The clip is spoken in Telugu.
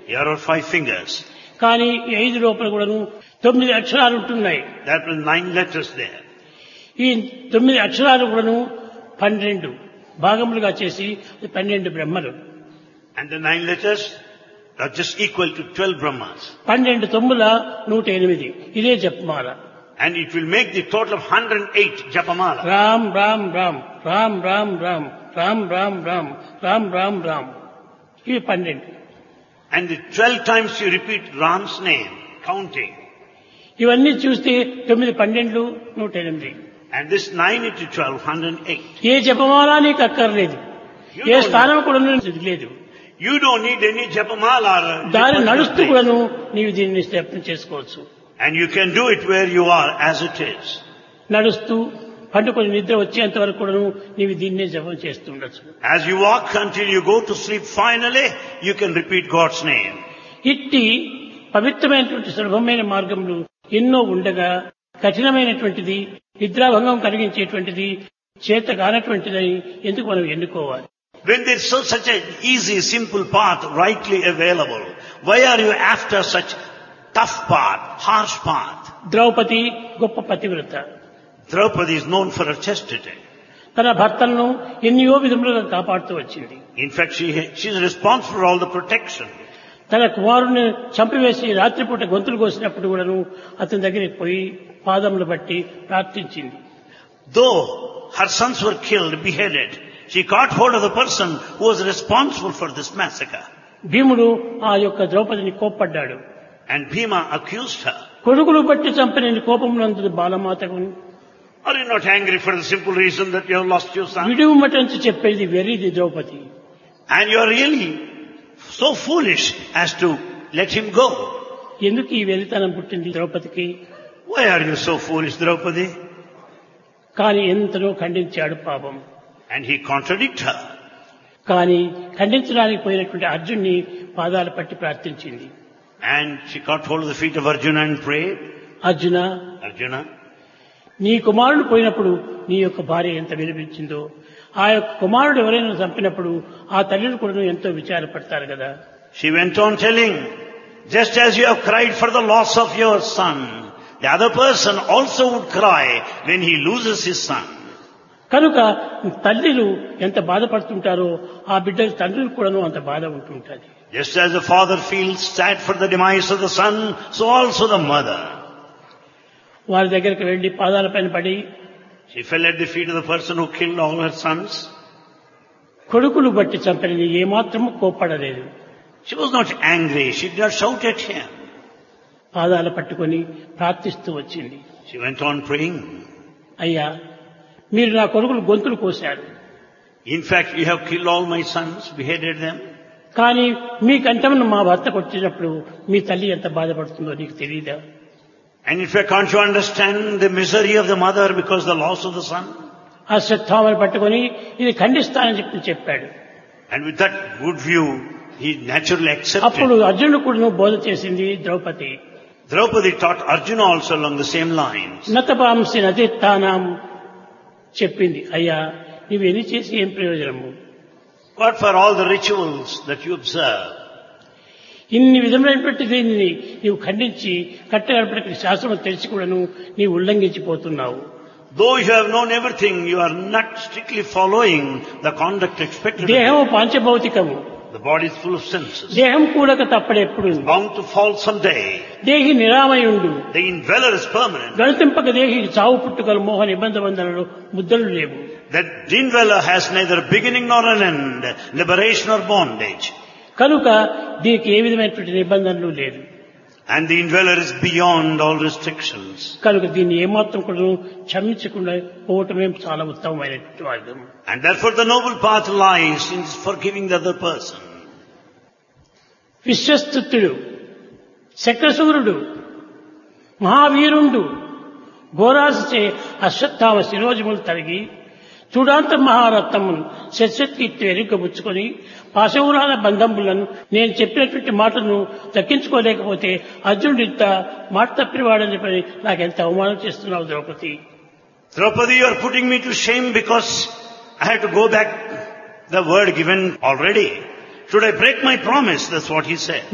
Here are five fingers. కానీ ఈ ఐదు లోపల కూడాను తొమ్మిది అక్షరాలు ఉంటున్నాయి There are nine letters there. ఈ తొమ్మిది అక్షరాలు కూడాను పన్నెండు భాగములుగా చేసి పన్నెండు బ్రహ్మలు And the nine letters are just equal to 12 Brahmas. పన్నెండు తొమ్మిల నూట ఎనిమిది ఇదే జపమాల And it will make the total of 108 Japamala. Ram Ram Ram Ram Ram Ram Ram Ram Ram Ram Ram Ram ఇవి పన్నెండు And the 12 times you repeat Ram's name, counting. ఇవన్నీ చూస్తే తొమ్మిది పన్నెండు నూట ఎనిమిది And this 9 into 12, 108. ఏ జపమాల నీకు అక్కర్లేదు ఏ స్థానం కూడా నీకు లేదు You don't need any Japamala. or దారి deposit నడుస్తూ of కూడాను నీవు దీన్ని స్థాపన చేసుకోవచ్చు And you can do it where you are as it is. నడుస్తూ పండుకొని నిద్ర వచ్చేంత వరకు కూడాను నీవు దీన్నే జపం చేస్తూ ఉండొచ్చు As you walk until you go to sleep, finally, you can repeat God's name. ఇట్టి పవిత్రమైనటువంటి సులభమైన మార్గములు ఎన్నో ఉండగా కఠినమైనటువంటిది నిద్రాభంగం కలిగించేటువంటిది చేత కానటువంటిదని ఎందుకు మనం ఎన్నుకోవాలి When there's so such an easy, simple path rightly available, why are you after such tough path, harsh path? Draupadi గొప్ప పతివ్రత Draupadi is known for her chastity. తన భర్తలను ఎన్నో విధములుగా కాపాడుతూ వచ్చింది In fact, she, she's responsible for all the protection. తన కుమారుని చంపివేసి రాత్రిపూట గొంతులు కోసినప్పుడు కూడాను అతని దగ్గరికి పోయి పాదములు బట్టి ప్రార్థించింది Though her sons were killed, beheaded, she caught hold of the person who was responsible for this massacre. భీముడు ఆ యొక్క ద్రౌపదిని కోప్పడ్డాడు And Bhima accused her. కొడుకులు బట్టి చంపిన కోపమునందు బాలమాతకు Are you not angry for the simple reason that you have lost your son? విడుమటంచి చెప్పేది వెర్రిది Draupadi And you are really so foolish as to let him go. ఎందుకు ఈ వెరితనం పుట్టింది ద్రౌపదికి Why are you so foolish, Draupadi? కానీ ఎంతలో ఖండించాడు పాపం And he contradicted her. కానీ ఖండించడానికి పోయినటువంటి అర్జున్ని పాదాలు పట్టి ప్రార్థించింది And she caught hold of the feet of Arjuna and prayed. Arjuna Arjuna, నీ కుమారుడు పోయినప్పుడు నీ యొక్క భార్య ఎంత వినిపించిందో ఆ యొక్క కుమారుడు ఎవరైనా చంపినప్పుడు ఆ తల్లిని కూడా ఎంతో విచారపడతారు కదా she went on telling, just as you have cried for the loss of your son, the other person also would cry when he loses his son. కనుక తల్లిలు ఎంత బాధపడుతుంటారో ఆ బిడ్డల తండ్రులు కూడాను అంత బాధ ఉంటుంటుంది Just as the father feels sad for the demise of the son, so also the mother. వారి దగ్గరికి వెళ్లి పాదాల పైన పడి She fell at the feet of the person who killed all her sons. కొడుకులు బట్టి చంపని ఏమాత్రము కోప్పడలేదు She was not angry. She did not shout at him. పాదాలు పట్టుకొని ప్రార్థిస్తూ వచ్చింది She went on praying. అయ్యా మీరు నా కొడుకులు గొంతులు కోశారు In fact, you have killed all my sons, beheaded them. కానీ మీ కంఠమును మా భర్తకు వచ్చినప్పుడు మీ తల్లి ఎంత బాధపడుతుందో నీకు తెలియదా And in fact, can't you understand the misery of the mother because of the loss of the son? ఆ శ్రద్ధామని పట్టుకొని ఇది ఖండిస్తానని చెప్పి చెప్పాడు And with that good view, he naturally అప్పుడు accepted. అర్జునుడు కూడా బోధ చేసింది Draupadi Draupadi taught Arjuna also along the same lines. నతపాంసి నతిత్తానం చెప్పింది అయ్యా నువ్వు ఎన్ని చేసి ఏం ప్రయోజనము What for all the rituals that you observe? ఇన్ని విధమైనటువంటి దీనిని నీవు ఖండించి కట్టగడపటికి శాస్త్రం తెలిసి కూడాను నీవు ఉల్లంఘించిపోతున్నావు Though you have known everything, you are not strictly following the conduct expected of you. దేహము పాంచభౌతికము The body is full of senses. దేహం కూడక తప్పడెప్పుడు Bound to fall someday. దేహి నిరామయుండు The indweller is permanent. గణితింపక దేహి చావు పుట్టుకలు మోహ నిబంధ బంధనలు ముద్దలు లేవు That indweller has neither beginning nor an end, liberation or bondage. కనుక దీనికి ఏ విధమైనటువంటి నిబంధనలు లేదు And the indweller is beyond all restrictions. కనుక దీన్ని ఏమాత్రం కూడా క్షమించకుండా పోవటమే చాలా ఉత్తమమైనటువంటి మార్గం And therefore the noble path lies in forgiving the other person. విశ్వస్తుతుడు శక్రసూరుడు మహావీరుండు ఘోరాసచే Ashwatthama శిరోజములు తరిగి చూడాంత మహారత్నమును శస్యకీర్తి ఎరుకబుచ్చుకొని పాశవురాల బంధములను నేను చెప్పినటువంటి మాటను దక్కించుకోలేకపోతే అర్జునుడు ఇంత మాట తప్పినవాడని చెప్పి నాకెంత అవమానం చేస్తున్నావు Draupadi Draupadi, you are putting me to shame because I have to go back the word given already. Should I break my promise? That's what he said.